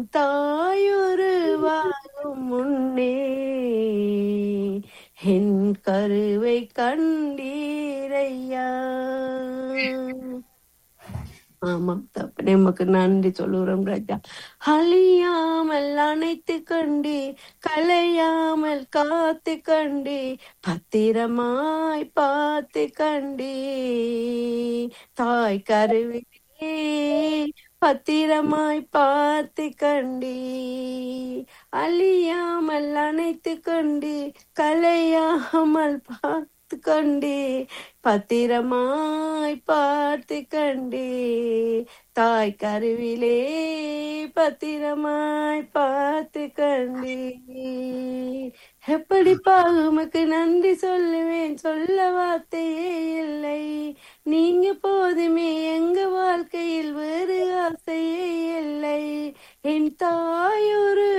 தாயுருவாகும் முன்னே என் கருவை கண்டீரையா ஆமாம் தப்பனே உமக்கு நன்றி சொல்லுறோம் ராஜா அழியாமல் அணைத்து கண்டு கலையாமல் காத்து கண்டு பத்திரமாய் பார்த்து கண்டு தாய் கருவிலே பத்திரமாய் பார்த்து கண்டு அழியாமல் அணைத்து கண்டு கலையாமல் பார்த்து கண்டு பத்திரமாய் பார்த்து கண்டு தாய் கருவிலே பத்திரமாய் பார்த்து கண்டு எப்படிப்பா உமக்கு நன்றி சொல்லுவேன் சொல்ல வார்த்தையே இல்லை நீங்க போதுமே எங்க வாழ்க்கையில் வேறு ஆசையே இல்லை என் தாயொரு